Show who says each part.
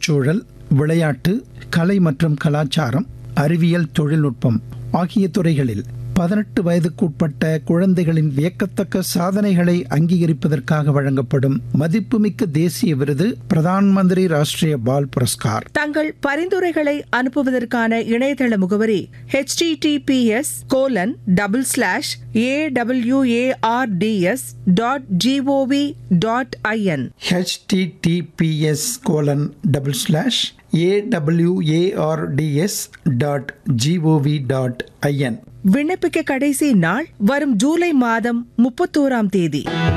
Speaker 1: சுற்றுச்சூழல் விளையாட்டு கலை மற்றும் கலாச்சாரம் அறிவியல் தொழில்நுட்பம் ஆகிய துறைகளில் பதினெட்டு வயதுக்குட்பட்ட குழந்தைகளின் வியக்கத்தக்க சாதனைகளை அங்கீகரிப்பதற்காக வழங்கப்படும் மதிப்புமிக்க தேசிய விருது பிரதான் மந்திரி ராஷ்டிரிய பால் புரஸ்கார்
Speaker 2: தங்கள் பரிந்துரைகளை அனுப்புவதற்கான இணையதள முகவரி https colon double slash A WARDS dot GOV dot IN
Speaker 1: HTTPS colon double slash AWARDS dot GOV dot IN
Speaker 2: விண்ணப்பிக்க கடைசி நாள் வரும் ஜூலை மாதம் முப்பத்தோராம் தேதி